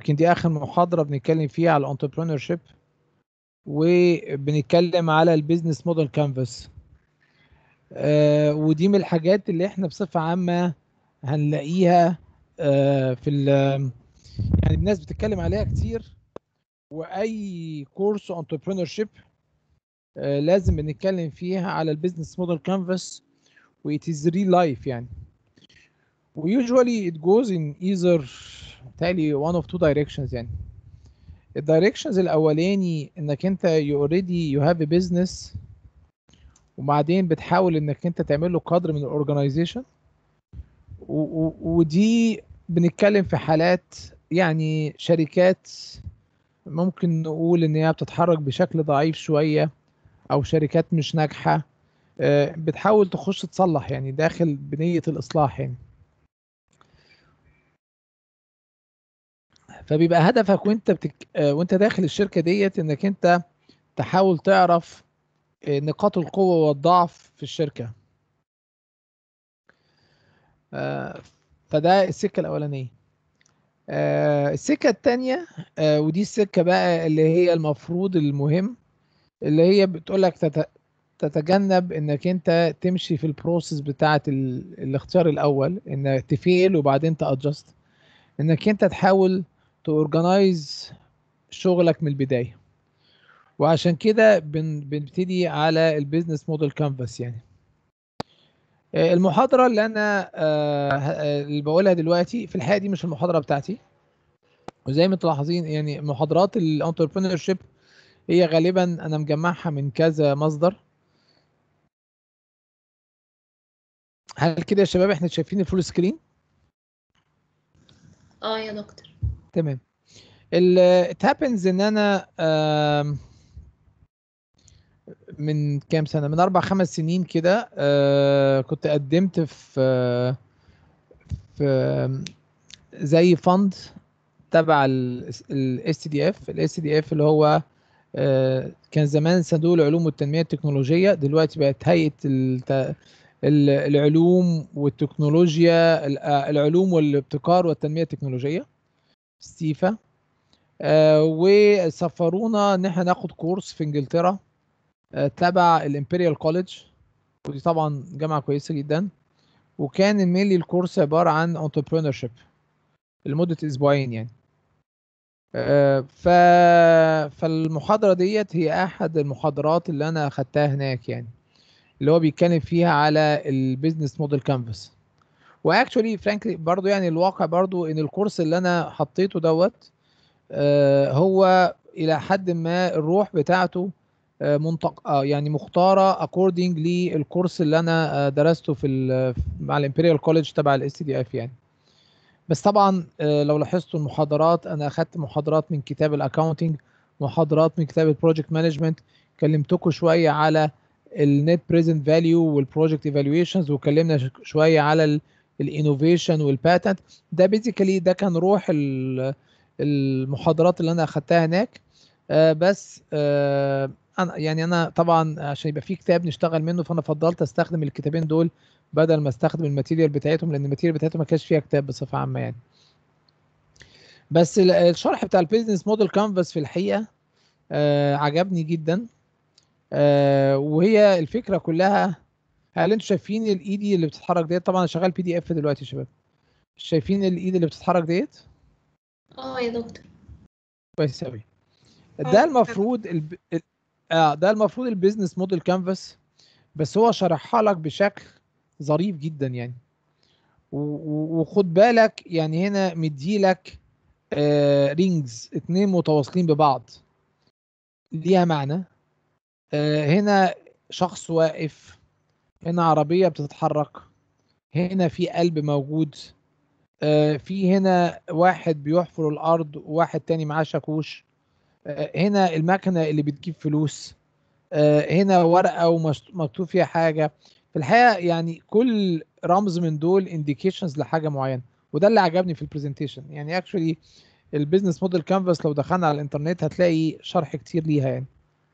يمكن دي اخر محاضره بنتكلم فيها على الانتربرينور شيب وبنتكلم على البيزنس موديل كانفاس ودي من الحاجات اللي احنا بصفه عامه هنلاقيها آه في يعني الناس بتتكلم عليها كتير واي كورس انتربرينور شيب لازم بنتكلم فيها على البيزنس موديل كانفاس و it is real life يعني وusually it goes in either تالي one of two directions يعني الدايركشنز الاولاني انك انت you already you have a business وبعدين بتحاول انك انت تعمل له قدر من الاورجنايزيشن ودي بنتكلم في حالات يعني شركات ممكن نقول ان هي بتتحرك بشكل ضعيف شويه او شركات مش ناجحه بتحاول تخش تصلح يعني داخل بنيه الاصلاح يعني فبيبقى هدفك وانت بتك... وانت داخل الشركه ديت انك انت تحاول تعرف نقاط القوه والضعف في الشركه فده السكه الاولانيه السكه الثانيه ودي السكه بقى اللي هي المفروض المهم اللي هي بتقول لك تت... تتجنب انك انت تمشي في البروسيس بتاعه ال... الاختيار الاول انك تفيل وبعدين تادجست انك انت تحاول تورجنايز شغلك من البدايه وعشان كده بن... بنبتدي على البيزنس موديل كانفاس يعني المحاضره اللي انا اللي بقولها دلوقتي في الحقيقه دي مش المحاضره بتاعتي وزي ما انتم ملاحظين يعني محاضرات الانتربرينور شيب هي غالبا انا مجمعها من كذا مصدر هل كده يا شباب احنا شايفين الفول سكرين اه يا دكتور تمام ات هابنز ان انا من كام سنه من اربع خمس سنين كده كنت قدمت في في زي فند تبع الاس دي اف الاس دي اف اللي هو كان زمان صندوق العلوم والتنميه التكنولوجيه دلوقتي بقت هيئه العلوم والتكنولوجيا العلوم والابتكار والتنميه التكنولوجيه ستيفا آه وسفرونا ان احنا ناخد كورس في انجلترا آه تبع الامبريال كوليدج ودي طبعا جامعه كويسه جدا وكان المينلي الكورس عباره عن انتربرينور شيب لمده اسبوعين يعني آه ف فالمحاضره ديت هي احد المحاضرات اللي انا اخدتها هناك يعني اللي هو بيتكلم فيها على البيزنس موديل كانفاس واكشولي فرانكلي برضو يعني الواقع برضو ان الكورس اللي انا حطيته دوت آه هو الى حد ما الروح بتاعته آه منطق آه يعني مختاره اكوردنج للكورس اللي انا درسته في مع الامبريال كوليدج تبع الاس دي اف يعني بس طبعا لو لاحظتوا المحاضرات انا اخدت محاضرات من كتاب الاكاونتنج محاضرات من كتاب البروجكت مانجمنت كلمتكم شويه على النت بريزنت فاليو والبروجكت ايفالويشنز وكلمنا شويه على الانوفيشن والباتنت ده بيزيكالي ده كان روح المحاضرات اللي انا اخدتها هناك آه بس آه انا يعني انا طبعا عشان يبقى في كتاب نشتغل منه فانا فضلت استخدم الكتابين دول بدل ما استخدم الماتيريال بتاعتهم لان الماتيريال بتاعتهم ما كانش فيها كتاب بصفه عامه يعني بس الشرح بتاع البيزنس موديل كانفاس في الحقيقه آه عجبني جدا آه وهي الفكره كلها هل انتوا شايفين الايدي اللي بتتحرك ديت طبعا انا شغال بي دي اف دلوقتي يا شباب شايفين الايد اللي بتتحرك ديت اه يا دكتور كويس قوي ده المفروض الب... اه ده المفروض البيزنس موديل كانفاس بس هو شرحها لك بشكل ظريف جدا يعني و... وخد بالك يعني هنا مديلك آه رينجز اتنين متواصلين ببعض ليها معنى آه هنا شخص واقف هنا عربية بتتحرك هنا في قلب موجود آه في هنا واحد بيحفر الأرض وواحد تاني معاه شاكوش آه هنا المكنة اللي بتجيب فلوس آه هنا ورقة ومكتوب فيها حاجة في الحقيقة يعني كل رمز من دول انديكيشنز لحاجة معينة وده اللي عجبني في البرزنتيشن يعني اكشولي البيزنس موديل كانفاس لو دخلنا على الانترنت هتلاقي شرح كتير ليها يعني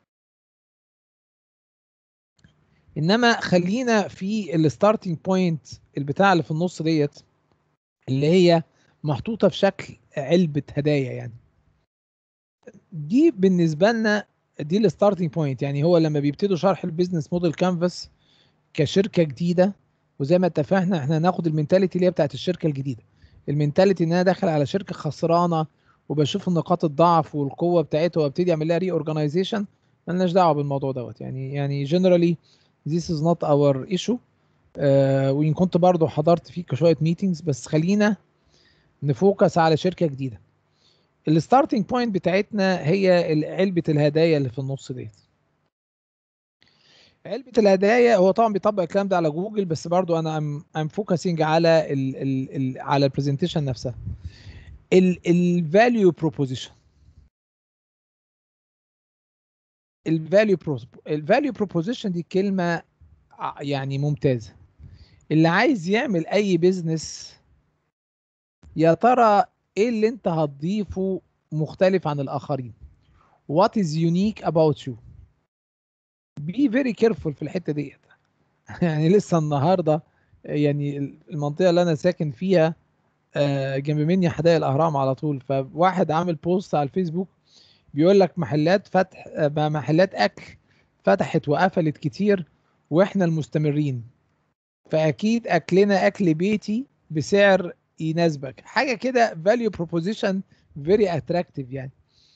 انما خلينا في الستارتنج بوينت البتاع اللي في النص ديت اللي هي محطوطه في شكل علبه هدايا يعني دي بالنسبه لنا دي الستارتنج بوينت يعني هو لما بيبتدوا شرح البيزنس موديل كانفاس كشركه جديده وزي ما اتفقنا احنا هناخد المينتاليتي اللي هي بتاعت الشركه الجديده المينتاليتي ان انا داخل على شركه خسرانه وبشوف نقاط الضعف والقوه بتاعتها وابتدي اعمل لها ري اورجانيزيشن مالناش دعوه بالموضوع دوت يعني يعني جنرالي this is not our issue آه وان كنت برضو حضرت فيه شويه ميتينجز بس خلينا نفوكس على شركه جديده الستارتنج بوينت بتاعتنا هي علبه الهدايا اللي في النص ديت علبه الهدايا هو طبعا بيطبق الكلام ده على جوجل بس برضو انا ام ام فوكسنج على ال ال ال على البرزنتيشن نفسها الفاليو بروبوزيشن الفاليو الفاليو بروبوزيشن دي كلمه يعني ممتازه اللي عايز يعمل اي بيزنس يا ترى ايه اللي انت هتضيفه مختلف عن الاخرين what is unique about you be very careful في الحته ديت يعني لسه النهارده يعني المنطقه اللي انا ساكن فيها جنب مني حدائق الاهرام على طول فواحد عامل بوست على الفيسبوك بيقول لك محلات فتح محلات اكل فتحت وقفلت كتير واحنا المستمرين فاكيد اكلنا اكل بيتي بسعر يناسبك حاجه كده فاليو بروبوزيشن فيري اتراكتيف يعني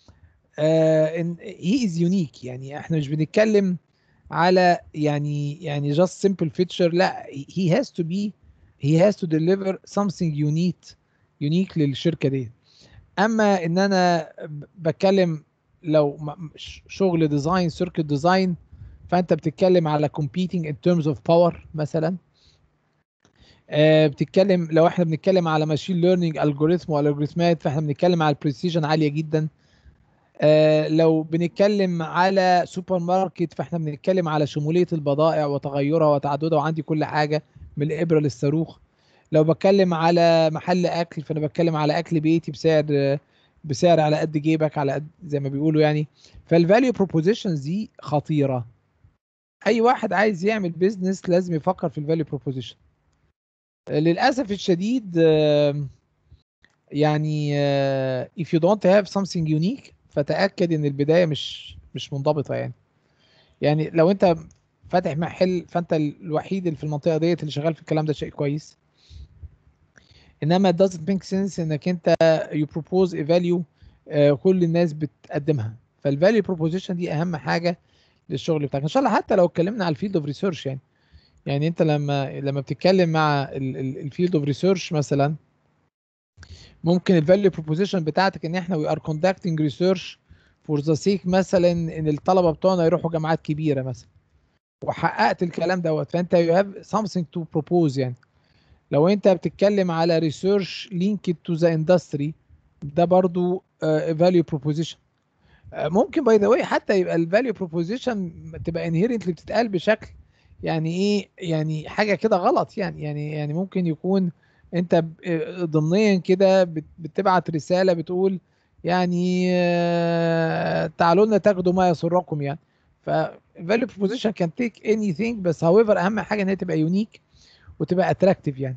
هي از يونيك يعني احنا مش بنتكلم على يعني يعني جاست سمبل فيتشر لا he has to be he has to deliver something unique unique للشركه دي اما ان انا بتكلم لو شغل ديزاين سيركت ديزاين فانت بتتكلم على competing in terms of power مثلا آه بتتكلم لو احنا بنتكلم على ماشين ليرنينج الجوريثم والالجوريثمات فاحنا بنتكلم على البريسيجن عاليه جدا آه لو بنتكلم على سوبر ماركت فاحنا بنتكلم على شموليه البضائع وتغيرها وتعددها وعندي كل حاجه من الابره للصاروخ لو بتكلم على محل اكل فانا بتكلم على اكل بيتي بسعر بسعر على قد جيبك على قد زي ما بيقولوا يعني فالفاليو بروبوزيشنز دي خطيره اي واحد عايز يعمل بيزنس لازم يفكر في الفاليو بروبوزيشن للاسف الشديد يعني if you don't have something unique فتاكد ان البدايه مش مش منضبطه يعني يعني لو انت فاتح محل فانت الوحيد اللي في المنطقه ديت اللي شغال في الكلام ده شيء كويس انما it doesn't make sense انك انت you propose a value uh, كل الناس بتقدمها فالفاليو بروبوزيشن دي اهم حاجه للشغل بتاعك ان شاء الله حتى لو اتكلمنا على الفيلد اوف ريسيرش يعني يعني انت لما لما بتتكلم مع الفيلد اوف ريسيرش مثلا ممكن الفاليو بروبوزيشن بتاعتك ان احنا وي ار كوندكتنج ريسيرش فور ذا سيك مثلا ان الطلبه بتوعنا يروحوا جامعات كبيره مثلا وحققت الكلام دوت فانت يو هاف something تو بروبوز يعني لو انت بتتكلم على ريسيرش لينكد تو ذا اندستري ده برضو فاليو uh, بروبوزيشن uh, ممكن باي ذا واي حتى يبقى الفاليو بروبوزيشن تبقى انهيرنتلي بتتقال بشكل يعني ايه يعني حاجه كده غلط يعني يعني يعني ممكن يكون انت ضمنيا كده بتبعت رساله بتقول يعني آه تعالوا لنا تاخدوا ما يسركم يعني فاليو بروبوزيشن كان تيك اني ثينج بس هاويفر اهم حاجه ان هي تبقى يونيك وتبقى اتراكتيف يعني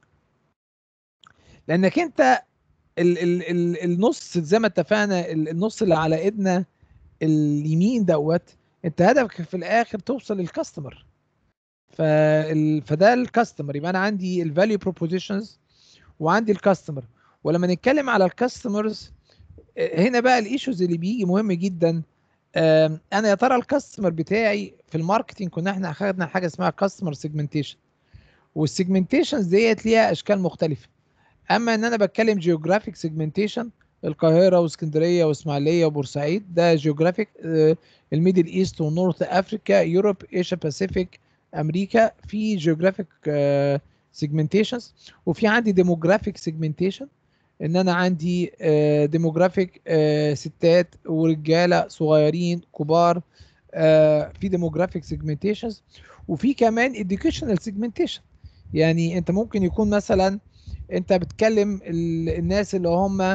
لانك انت ال ال ال النص زي ما اتفقنا النص اللي على ايدنا اليمين دوت انت هدفك في الاخر توصل للكاستمر فال... فده الكاستمر يبقى انا عندي الفاليو بروبوزيشنز وعندي الكاستمر ولما نتكلم على الكاستمرز هنا بقى الايشوز اللي بيجي مهم جدا انا يا ترى الكاستمر بتاعي في الماركتنج كنا احنا اخذنا حاجه اسمها كاستمر سيجمنتيشن والسيجمنتيشنز ديت ليها اشكال مختلفه اما ان انا بتكلم جيوغرافيك سيجمنتيشن القاهره واسكندريه واسماعيليه وبورسعيد ده جيوغرافيك الميدل ايست ونورث افريكا يوروب ايشيا باسيفيك امريكا في جيوغرافيك سيجمنتيشنز وفي عندي ديموغرافيك سيجمنتيشن ان انا عندي ديموغرافيك ستات ورجاله صغيرين كبار في ديموغرافيك سيجمنتيشنز وفي كمان educational سيجمنتيشن يعني انت ممكن يكون مثلا انت بتكلم الناس اللي هم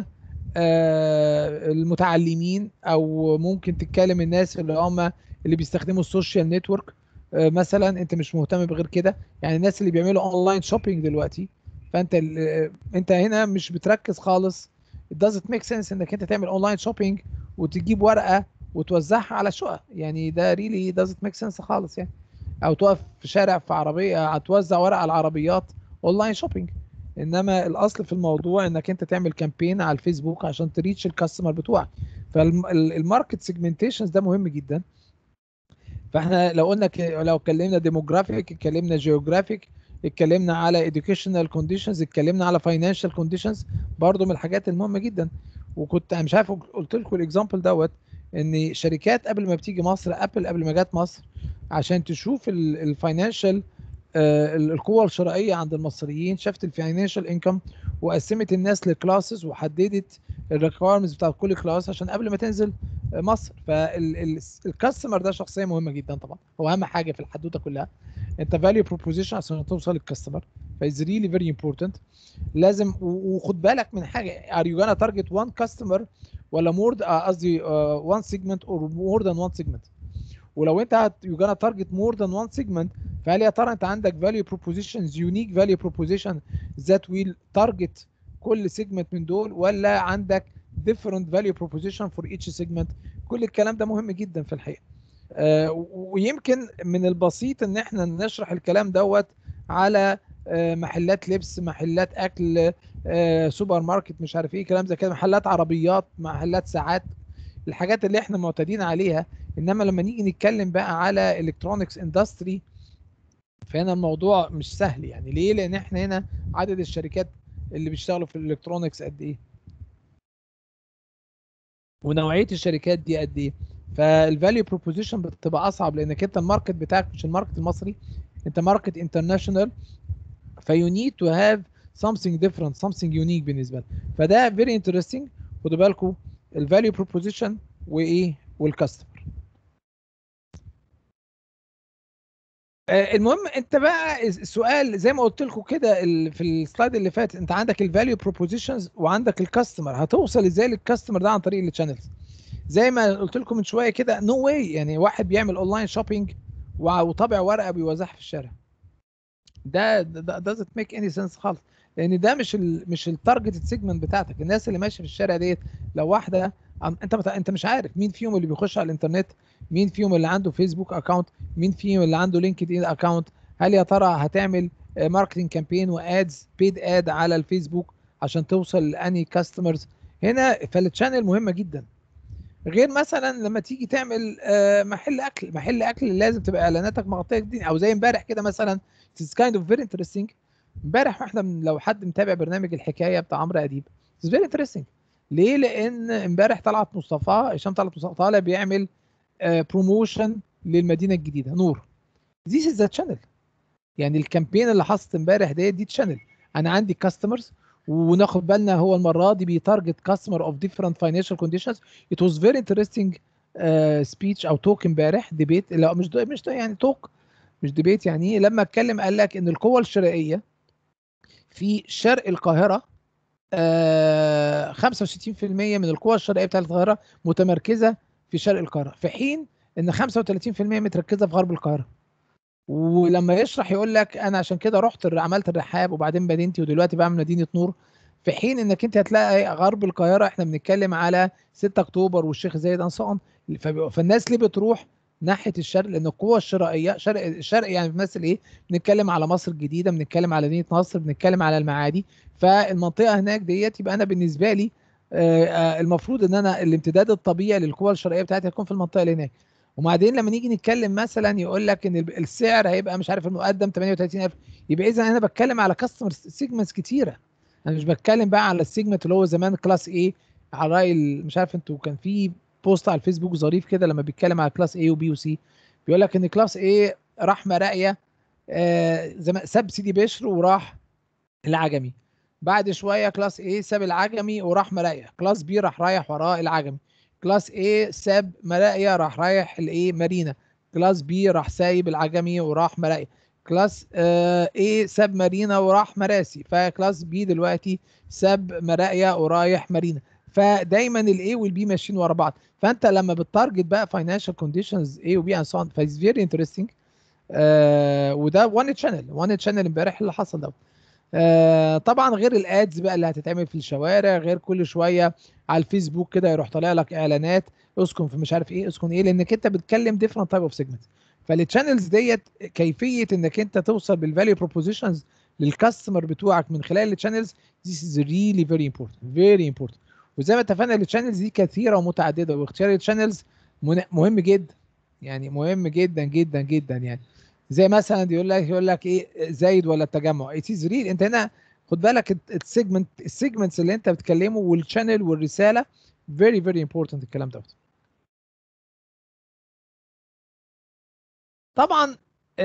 المتعلمين او ممكن تتكلم الناس اللي هم اللي بيستخدموا السوشيال نتورك مثلا انت مش مهتم بغير كده يعني الناس اللي بيعملوا اونلاين شوبينج دلوقتي فانت انت هنا مش بتركز خالص it doesn't make sense انك انت تعمل اونلاين شوبينج وتجيب ورقه وتوزعها على شقق يعني ده really doesn't make sense خالص يعني او تقف في شارع في عربيه هتوزع ورق على العربيات اونلاين شوبينج انما الاصل في الموضوع انك انت تعمل كامبين على الفيسبوك عشان تريتش الكاستمر بتوعك فالماركت سيجمنتيشنز ده مهم جدا فاحنا لو قلنا ك- لو اتكلمنا ديموغرافيك اتكلمنا جيوغرافيك اتكلمنا على educational كونديشنز اتكلمنا على financial كونديشنز برضو من الحاجات المهمه جدا وكنت أنا مش عارف قلت لكم الاكزامبل دوت ان شركات قبل ما بتيجي مصر ابل قبل ما جت مصر عشان تشوف الفاينانشال القوه الشرائيه عند المصريين شافت الفاينانشال انكم وقسمت الناس لكلاسز وحددت الريكويرمنتس بتاعت كل كلاس عشان قبل ما تنزل مصر فالكاستمر ده شخصيه مهمه جدا طبعا هو اهم حاجه في الحدوته كلها انت فاليو بروبوزيشن عشان توصل للكاستمر فايز ريلي فيري امبورتنت لازم و- وخد بالك من حاجه ار يو جانا تارجت وان كاستمر ولا مور قصدي وان سيجمنت اور مور ذان وان سيجمنت ولو انت يو جانا تارجت مور ذان وان سيجمنت فهل يا ترى انت عندك فاليو بروبوزيشنز يونيك فاليو بروبوزيشن ذات ويل تارجت كل سيجمنت من دول ولا عندك different value proposition for each segment كل الكلام ده مهم جدا في الحقيقه آه، و- ويمكن من البسيط ان احنا نشرح الكلام دوت على آه، محلات لبس محلات اكل آه، سوبر ماركت مش عارف ايه كلام زي كده محلات عربيات محلات ساعات الحاجات اللي احنا معتادين عليها انما لما نيجي نتكلم بقى على الكترونكس اندستري فهنا الموضوع مش سهل يعني ليه لان احنا هنا عدد الشركات اللي بيشتغلوا في الالكترونكس قد ايه ونوعيه الشركات دي قد ايه فالفاليو بروبوزيشن بتبقى اصعب لانك انت الماركت بتاعك مش الماركت المصري انت ماركت انترناشونال فيو نيد تو هاف something different something unique بالنسبه لك فده very interesting خدوا بالكم الفاليو بروبوزيشن وايه والكاستمر المهم انت بقى السؤال زي ما قلت لكم كده ال- في السلايد اللي فات انت عندك الفاليو بروبوزيشنز وعندك الكاستمر هتوصل ازاي للكاستمر ده عن طريق الشانلز زي ما قلت لكم من شويه كده نو no واي يعني واحد بيعمل اونلاين شوبينج وطابع ورقه بيوزعها في الشارع ده ده doesn't make any sense خالص لان ده مش ال مش التارجت سيجمنت بتاعتك الناس اللي ماشيه في الشارع ديت لو واحده عم- انت مت- انت مش عارف مين فيهم اللي بيخش على الانترنت مين فيهم اللي عنده فيسبوك اكونت مين فيهم اللي عنده لينكد ان اكونت هل يا ترى هتعمل ماركتنج كامبين وادز بيد اد على الفيسبوك عشان توصل لاني كاستمرز هنا فالتشانل مهمه جدا غير مثلا لما تيجي تعمل آه، محل اكل محل اكل لازم تبقى اعلاناتك مغطيه جدا او زي امبارح كده مثلا it's kind of very interesting امبارح واحنا من- لو حد متابع برنامج الحكايه بتاع عمرو اديب it's very interesting ليه لان امبارح طلعت مصطفى هشام طلعت مصطفى طالع بيعمل بروموشن للمدينه الجديده نور This is the channel يعني الكامبين اللي حصلت امبارح دي دي تشانل انا عندي كاستمرز وناخد بالنا هو المره دي بيتارجت كاستمر اوف ديفرنت فاينانشال كونديشنز ات واز فيري انترستنج سبيتش او توك امبارح ديبيت لا مش دو مش دو يعني توك مش ديبيت يعني إيه؟ لما اتكلم قال لك ان القوه الشرائيه في شرق القاهره آه 65% من القوى الشرائيه بتاعت القاهره متمركزه في شرق القاهره في حين ان 35% متركزه في غرب القاهره ولما يشرح يقول لك انا عشان كده رحت الر- عملت الرحاب وبعدين مدينتي ودلوقتي بعمل مدينه نور في حين انك انت هتلاقي غرب القاهره احنا بنتكلم على 6 اكتوبر والشيخ زايد انصان فالناس ليه بتروح ناحيه الشرق لان القوه الشرائيه شرق الشرق يعني بيمثل ايه بنتكلم على مصر الجديده بنتكلم على مدينه نصر بنتكلم على المعادي فالمنطقه هناك ديت يبقى انا بالنسبه لي آه، آه، المفروض ان انا الامتداد الطبيعي للقوى الشرائيه بتاعتي هتكون في المنطقه اللي هناك وبعدين لما نيجي نتكلم مثلا يقول لك ان الب- السعر هيبقى مش عارف المقدم 38000 يبقى اذا انا بتكلم على كاستمر سيجمنتس كتيره انا مش بتكلم بقى على السيجمنت اللي هو زمان كلاس ايه على راي ال- مش عارف انتوا كان في بوست على الفيسبوك ظريف كده لما بيتكلم على كلاس ايه وبي وسي بيقول لك ان كلاس ايه راح مراقيه آه زمان ساب سيدي بشر وراح العجمي بعد شويه كلاس ايه ساب العجمي وراح مراقيه كلاس بي راح رايح وراه العجمي كلاس ايه ساب مراقيه راح رايح الايه مارينا كلاس بي راح سايب العجمي وراح مراقيه كلاس آه ايه ساب مارينا وراح مراسي فكلاس بي دلوقتي ساب مراقيه ورايح مارينا فدايما الاي والبي ماشيين ورا بعض فانت لما بتارجت بقى فاينانشال كونديشنز اي وبي اند سو اون فايز فيري انترستنج وده وان تشانل وان تشانل امبارح اللي حصل ده آه طبعا غير الادز بقى اللي هتتعمل في الشوارع غير كل شويه على الفيسبوك كده يروح طالع لك اعلانات اسكن في مش عارف ايه اسكن ايه لانك انت بتكلم ديفرنت تايب اوف سيجمنت فالتشانلز ديت كيفيه انك انت توصل بالفاليو بروبوزيشنز للكاستمر بتوعك من خلال التشانلز this is really very important very important وزي ما اتفقنا التشانلز دي كثيره ومتعدده واختيار التشانلز مهم جدا يعني مهم جدا جدا جدا يعني زي مثلا يقول لك يقول لك ايه زايد ولا التجمع it is real انت هنا خد بالك السيجمنت السيجمنتس اللي انت بتكلمه والشانل والرساله very very important الكلام دوت طبعا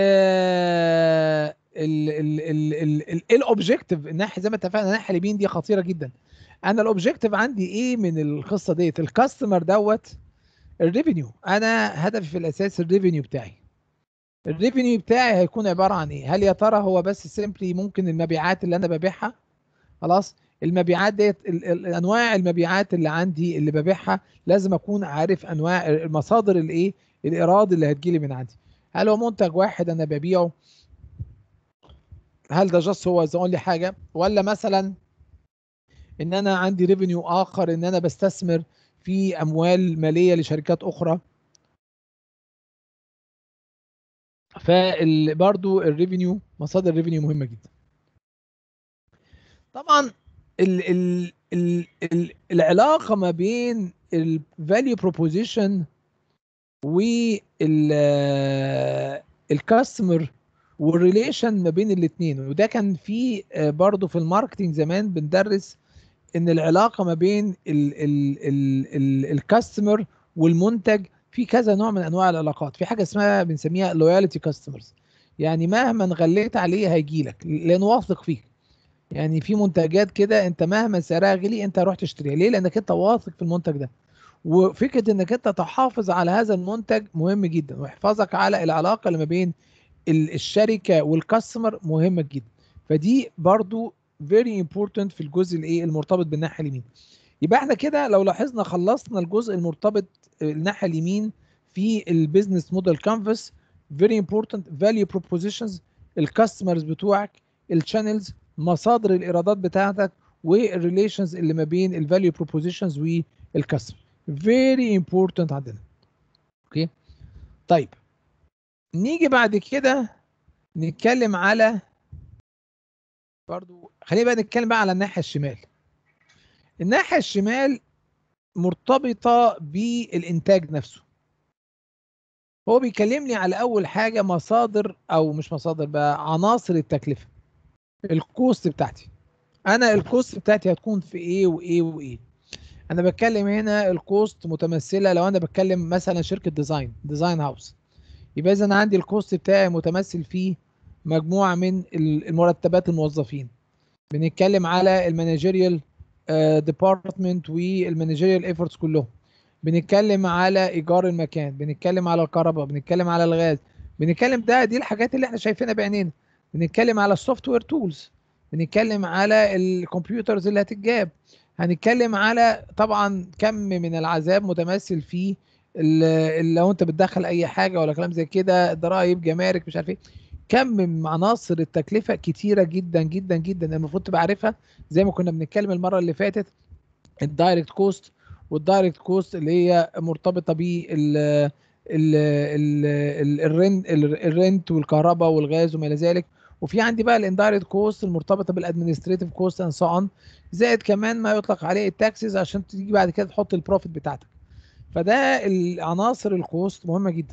آه الاوبجيكتيف الناحيه زي ما اتفقنا الناحيه اليمين دي خطيره جدا انا الاوبجيكتيف عندي ايه من القصه ديت الكاستمر دوت الريفينيو انا هدفي في الاساس الريفينيو بتاعي الريفينيو بتاعي هيكون عباره عن ايه هل يا ترى هو بس سيمبلي ممكن المبيعات اللي انا ببيعها خلاص المبيعات ديت انواع المبيعات اللي عندي اللي ببيعها لازم اكون عارف انواع مصادر الايه الايراد اللي هتجيلي من عندي هل هو منتج واحد انا ببيعه هل ده جاست هو ذا اونلي حاجه ولا مثلا ان انا عندي ريفينيو اخر ان انا بستثمر في اموال ماليه لشركات اخرى فبرضو الريفينيو مصادر الريفينيو مهمه جدا طبعا ال ال ال ال العلاقه ما بين الفاليو بروبوزيشن وال الكاستمر والريليشن ما بين الاثنين وده كان في برضه في الماركتنج زمان بندرس ان العلاقه ما بين الكاستمر والمنتج في كذا نوع من انواع العلاقات في حاجه اسمها بنسميها لويالتي كاستمرز يعني مهما غليت عليه هيجي لك لانه واثق فيك يعني في منتجات كده انت مهما سعرها غلي انت هتروح تشتريها ليه لانك انت واثق في المنتج ده وفكره انك انت تحافظ على هذا المنتج مهم جدا وحفاظك على العلاقه اللي ما بين الشركه والكاستمر مهمه جدا فدي برضو very important في الجزء الايه المرتبط بالناحيه اليمين يبقى احنا كده لو لاحظنا خلصنا الجزء المرتبط الناحيه اليمين في البيزنس موديل كانفاس very important value propositions الكاستمرز بتوعك الشانلز مصادر الايرادات بتاعتك والريليشنز اللي ما بين الفاليو بروبوزيشنز والكاستمر very important عندنا اوكي طيب نيجي بعد كده نتكلم على برضو خلينا بقى نتكلم بقى على الناحيه الشمال الناحيه الشمال مرتبطه بالانتاج نفسه هو بيكلمني على اول حاجه مصادر او مش مصادر بقى عناصر التكلفه الكوست بتاعتي انا الكوست بتاعتي هتكون في ايه وايه وايه انا بتكلم هنا الكوست متمثله لو انا بتكلم مثلا شركه ديزاين ديزاين هاوس يبقى اذا انا عندي الكوست بتاعي متمثل فيه مجموعه من المرتبات الموظفين بنتكلم على المانجيريال ديبارتمنت والمانجيريال ايفورتس كلهم بنتكلم على ايجار المكان بنتكلم على الكهرباء بنتكلم على الغاز بنتكلم ده دي الحاجات اللي احنا شايفينها بعينينا بنتكلم على السوفت وير تولز بنتكلم على الكمبيوترز اللي هتتجاب هنتكلم على طبعا كم من العذاب متمثل في لو انت بتدخل اي حاجه ولا كلام زي كده ضرائب جمارك مش عارف ايه كم من عناصر التكلفه كتيره جدا جدا جدا المفروض تبقى عارفها زي ما كنا بنتكلم المره اللي فاتت الدايركت كوست والدايركت كوست اللي هي مرتبطه بال الرنت الرنت والكهرباء والغاز وما الى ذلك وفي عندي بقى الاندايركت كوست المرتبطه بالادمنستريتيف كوست اند سو اون زائد كمان ما يطلق عليه التاكسز عشان تيجي بعد كده تحط البروفيت بتاعتك فده العناصر الكوست مهمه جدا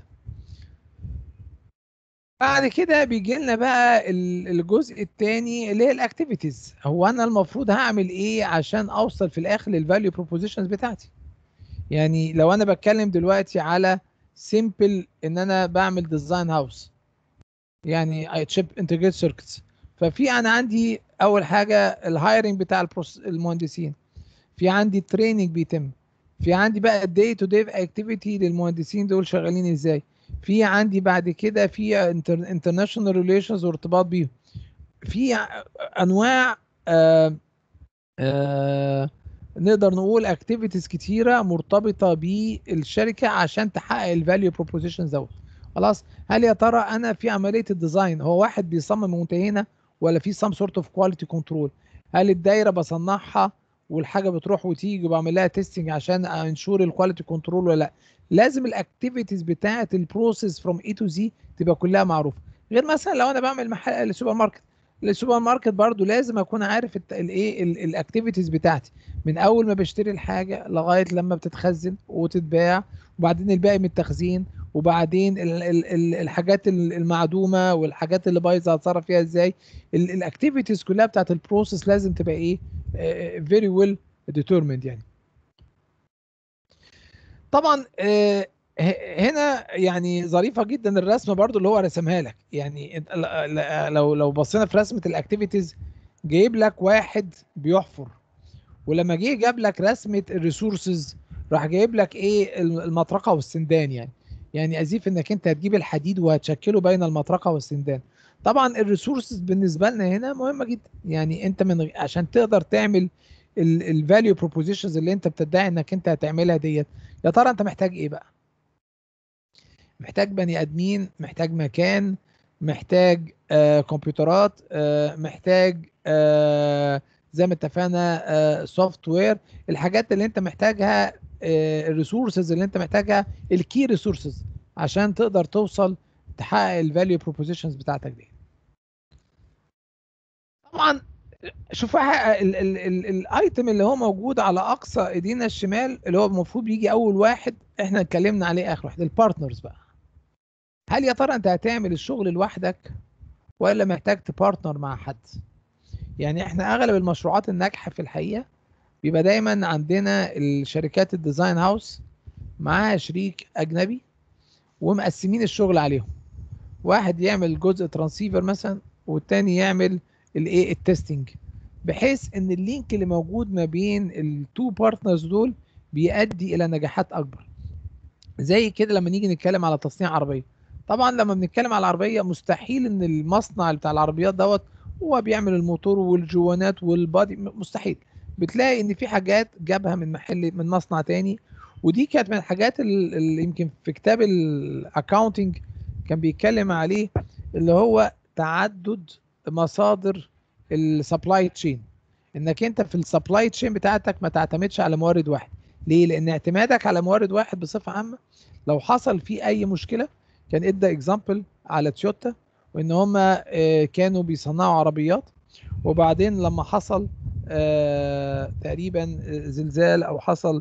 بعد كده بيجي لنا بقى الجزء الثاني اللي هي الاكتيفيتيز هو انا المفروض هعمل ايه عشان اوصل في الاخر للفاليو بروبوزيشنز بتاعتي يعني لو انا بتكلم دلوقتي على سيمبل ان انا بعمل ديزاين هاوس يعني تشيب انتجريت سيركتس ففي انا عندي اول حاجه الهايرنج بتاع المهندسين في عندي تريننج بيتم في عندي بقى الدي تو دي اكتيفيتي للمهندسين دول شغالين ازاي في عندي بعد كده في انترناشونال ريليشنز وارتباط بيهم في انواع آآ آآ نقدر نقول اكتيفيتيز كتيره مرتبطه بالشركه عشان تحقق الفاليو بروبوزيشن دوت خلاص هل يا ترى انا في عمليه الديزاين هو واحد بيصمم منتهينا ولا في سام سورت اوف كواليتي كنترول هل الدايره بصنعها والحاجه بتروح وتيجي وبعمل لها تيستنج عشان انشور الكواليتي كنترول ولا لا لازم الاكتيفيتيز بتاعه البروسيس فروم اي تو زي تبقى كلها معروفه غير مثلا لو انا بعمل محل سوبر ماركت السوبر ماركت برضو لازم اكون عارف الايه الاكتيفيتيز بتاعتي من اول ما بشتري الحاجه لغايه لما بتتخزن وتتباع وبعدين الباقي من التخزين وبعدين ال ال ال الحاجات المعدومه والحاجات اللي بايظه هتصرف فيها ازاي الاكتيفيتيز كلها بتاعت البروسيس لازم تبقى ايه فيري ويل ديترميند يعني طبعا آه هنا يعني ظريفه جدا الرسمه برضو اللي هو رسمها لك يعني لو لو بصينا في رسمه الاكتيفيتيز جايب لك واحد بيحفر ولما جه جاب لك رسمه الريسورسز راح جايب لك ايه المطرقه والسندان يعني يعني ازيف انك انت هتجيب الحديد وهتشكله بين المطرقه والسندان طبعا الريسورسز بالنسبه لنا هنا مهمه جدا يعني انت من عشان تقدر تعمل الفاليو بروبوزيشنز اللي انت بتدعي انك انت هتعملها ديت يا ترى انت محتاج ايه بقى محتاج بني ادمين محتاج مكان محتاج آه كمبيوترات آه محتاج آه زي ما اتفقنا سوفت وير الحاجات اللي انت محتاجها الريسورسز اللي انت محتاجها الكي ريسورسز عشان تقدر توصل تحقق الفاليو بروبوزيشنز بتاعتك دي طبعا شوف الايتم اللي هو موجود على اقصى ايدينا الشمال اللي هو المفروض يجي اول واحد احنا اتكلمنا عليه اخر واحد البارتنرز بقى هل يا ترى انت هتعمل الشغل لوحدك ولا محتاج تبارتنر مع حد يعني احنا اغلب المشروعات الناجحه في الحقيقه بيبقى دايما عندنا الشركات الديزاين هاوس معاها شريك اجنبي ومقسمين الشغل عليهم واحد يعمل جزء ترانسيفر مثلا والتاني يعمل الايه التستنج بحيث ان اللينك اللي موجود ما بين التو بارتنرز دول بيؤدي الى نجاحات اكبر زي كده لما نيجي نتكلم على تصنيع عربيه طبعا لما بنتكلم على العربيه مستحيل ان المصنع بتاع العربيات دوت هو بيعمل الموتور والجوانات والبادي مستحيل بتلاقي ان في حاجات جابها من محل من مصنع تاني ودي كانت من الحاجات اللي يمكن في كتاب الاكاونتنج كان بيتكلم عليه اللي هو تعدد مصادر السبلاي تشين انك انت في السبلاي تشين بتاعتك ما تعتمدش على مورد واحد ليه لان اعتمادك على مورد واحد بصفه عامه لو حصل فيه اي مشكله كان ادى اكزامبل على تويوتا وان هم كانوا بيصنعوا عربيات وبعدين لما حصل تقريبا زلزال او حصل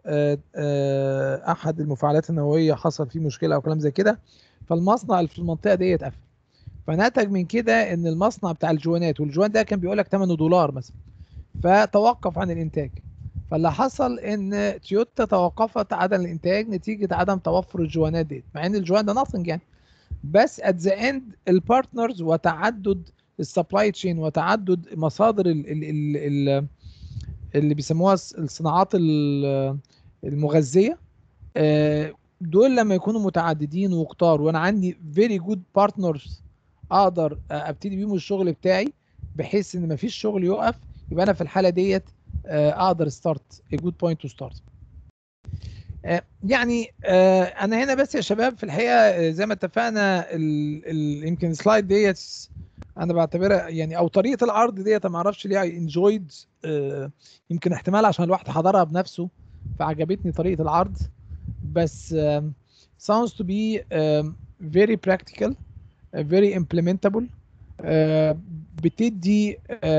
احد المفاعلات النوويه حصل فيه مشكله او كلام زي كده فالمصنع اللي في المنطقه دي اتقفل فنتج من كده ان المصنع بتاع الجوانات والجوان ده كان بيقول لك 8 دولار مثلا فتوقف عن الانتاج فاللي حصل ان تويوتا توقفت عدم الانتاج نتيجه عدم توفر الجوانات دي مع ان الجوان ده ناثينج يعني بس ات ذا اند البارتنرز وتعدد السبلاي تشين وتعدد مصادر ال ال ال ال اللي بيسموها الصناعات المغذيه دول لما يكونوا متعددين وكتار وانا عندي فيري جود بارتنرز اقدر ابتدي بيهم الشغل بتاعي بحيث ان مفيش شغل يقف يبقى انا في الحاله ديت اقدر ستارت a good point to start يعني انا هنا بس يا شباب في الحقيقه زي ما اتفقنا يمكن السلايد ديت انا بعتبرها يعني او طريقه العرض ديت ما اعرفش ليه اي انجويد يمكن احتمال عشان الواحد حضرها بنفسه فعجبتني طريقه العرض بس sounds to be very practical very implementable بتدي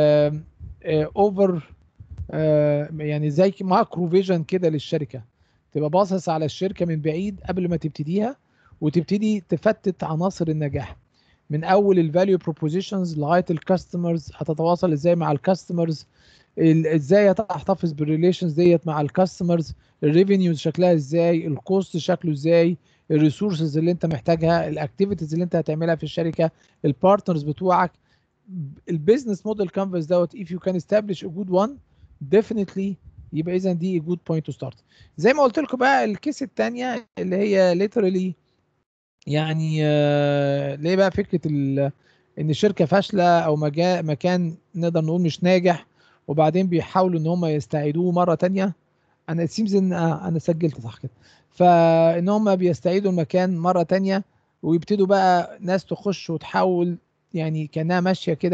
اوفر يعني زي ماكرو فيجن كده للشركه تبقى باصص على الشركه من بعيد قبل ما تبتديها وتبتدي تفتت عناصر النجاح من اول الفاليو بروبوزيشنز لغايه الكاستمرز هتتواصل ازاي مع الكاستمرز ازاي هتحتفظ بالريليشنز ديت مع الكاستمرز الريفينيوز شكلها ازاي الكوست شكله ازاي الريسورسز اللي انت محتاجها الاكتيفيتيز اللي انت هتعملها في الشركه البارتنرز بتوعك البيزنس موديل كانفاس دوت if you can establish a good one definitely يبقى اذا دي a good point to start زي ما قلت لكم بقى الكيس الثانيه اللي هي literally يعني آه ليه بقى فكره ان الشركه فاشله او مكان نقدر نقول مش ناجح وبعدين بيحاولوا ان هم يستعيدوه مره تانية انا سيمز ان انا سجلت صح كده فان هم بيستعيدوا المكان مره تانية ويبتدوا بقى ناس تخش وتحاول يعني كانها ماشيه كده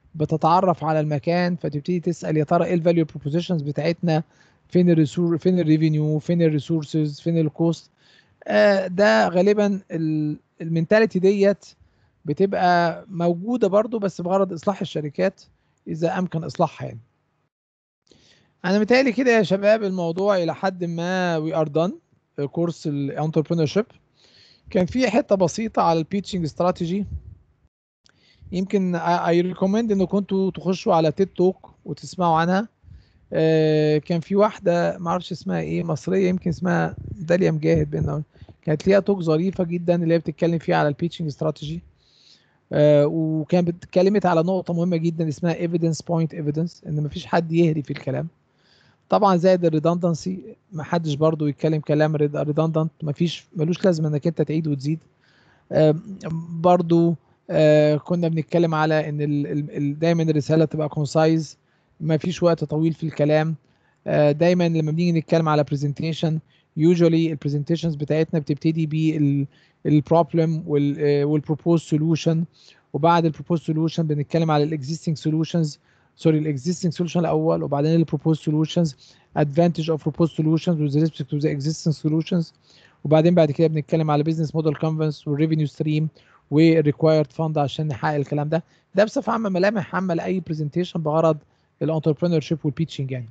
بتتعرف على المكان فتبتدي تسال يا ترى ايه الفاليو بروبوزيشنز بتاعتنا فين الريسور فين الريفينيو فين الريسورسز فين الكوست آه ده غالبا المينتاليتي ديت بتبقى موجوده برضو بس بغرض اصلاح الشركات اذا امكن اصلاحها يعني انا متهيألي كده يا شباب الموضوع الى حد ما وي ار دان كورس الانتربرينور شيب كان في حته بسيطه على البيتشنج استراتيجي يمكن اي ريكومند ان كنتوا تخشوا على تيد توك وتسمعوا عنها آه كان في واحده ما اعرفش اسمها ايه مصريه يمكن اسمها داليا مجاهد بينا كانت ليها توك ظريفه جدا اللي هي بتتكلم فيها على البيتشنج استراتيجي آه وكانت اتكلمت على نقطه مهمه جدا اسمها ايفيدنس بوينت ايفيدنس ان مفيش حد يهري في الكلام طبعا زائد الريدندنسي ما حدش برضو يتكلم كلام ريدندنت ما فيش ملوش لازمه انك انت تعيد وتزيد آه برضو آه كنا بنتكلم على ان ال ال دايما الرساله تبقى كونسايز ما فيش وقت طويل في الكلام آه دايما لما بنيجي نتكلم على برزنتيشن يوجوالي البرزنتيشنز بتاعتنا بتبتدي بالبروبلم والبروبوز سولوشن وبعد البروبوز سولوشن بنتكلم على الاكزيستنج سولوشنز سوري الاكزيستنج سولوشن الاول وبعدين البروبوز سولوشنز ادفانتج اوف بروبوز سولوشنز with respect to the existing solutions وبعدين بعد كده بنتكلم على بزنس موديل كانفاس والريفينيو ستريم والريكوايرد فاند عشان نحقق الكلام ده ده بصفه عامه ملامح عامه لاي برزنتيشن بغرض الانتربرينور شيب والبيتشنج يعني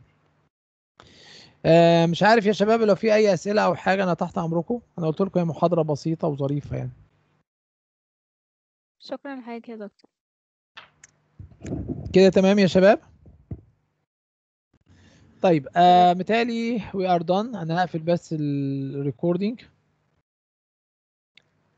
آه مش عارف يا شباب لو في اي اسئله او حاجه انا تحت امركم انا قلت لكم هي محاضره بسيطه وظريفه يعني شكرا لحضرتك يا دكتور كده تمام يا شباب طيب آه متهيألي وي ار دون انا هقفل بس الريكوردينج